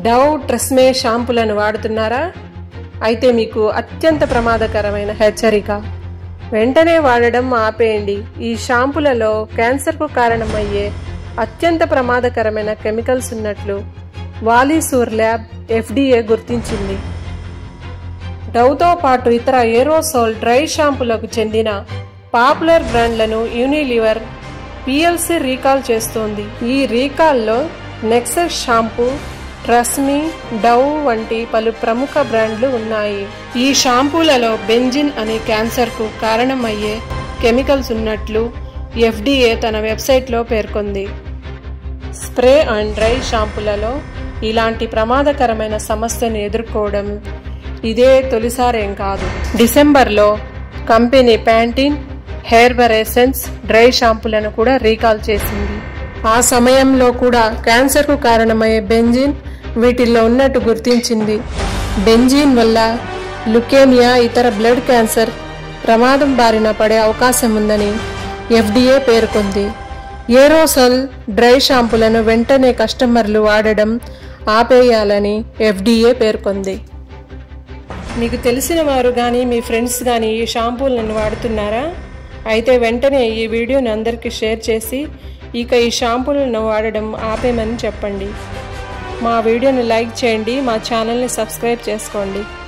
Dove ట్రెస్మే షాంపులను వాడుతున్నారా అయితే మీకు అత్యంత ప్రమాదకరమైన హెచ్చరిక వెంటనే వాడడం ఆపేయండి ఈ షాంపులలో క్యాన్సర్కు కారణమయ్యే అత్యంత ప్రమాదకరమైన కెమికల్స్ ఉన్నట్లు వాలీసూర్ ల్యాబ్ ఎఫ్డీఏ గుర్తించింది డవ్తో పాటు ఇతర ఏరోసోల్ డ్రై షాంపులకు చెందిన పాపులర్ బ్రాండ్లను యూనిలివర్ పిఎల్సి రీకాల్ చేస్తోంది ఈ రీకాల్లో నెక్సస్ షాంపూ ట్రస్మీ డవ్ వంటి పలు ప్రముఖ బ్రాండ్లు ఉన్నాయి ఈ షాంపూలలో బెంజిన్ అనే క్యాన్సర్కు కారణమయ్యే కెమికల్స్ ఉన్నట్లు ఎఫ్డీఏ తన వెబ్సైట్లో పేర్కొంది స్ప్రే అండ్ డ్రై షాంపులలో ఇలాంటి ప్రమాదకరమైన సమస్యను ఎదుర్కోవడం ఇదే తొలిసారేం కాదు డిసెంబర్లో company Pantene hair essence dry షాంపులను కూడా రీకాల్ చేసింది ఆ సమయంలో కూడా క్యాన్సర్కు కారణమయ్యే బెంజిన్ వీటిల్లో ఉన్నట్టు గుర్తించింది బెంజిన్ వల్ల లుకేమియా ఇతర బ్లడ్ క్యాన్సర్ ప్రమాదం బారిన పడే అవకాశం ఉందని ఎఫ్డీఏ పేర్కొంది ఏరోసల్ డ్రై షాంపులను వెంటనే కస్టమర్లు వాడడం ఆపేయాలని ఎఫ్డీఏ పేర్కొంది మీకు తెలిసిన వారు కానీ మీ ఫ్రెండ్స్ కానీ ఈ షాంపూలను వాడుతున్నారా అయితే వెంటనే ఈ వీడియోని అందరికీ షేర్ చేసి ఇక ఈ షాంపూలను వాడడం ఆపేమని చెప్పండి మా వీడియోని లైక్ చేయండి మా ఛానల్ని సబ్స్క్రైబ్ చేసుకోండి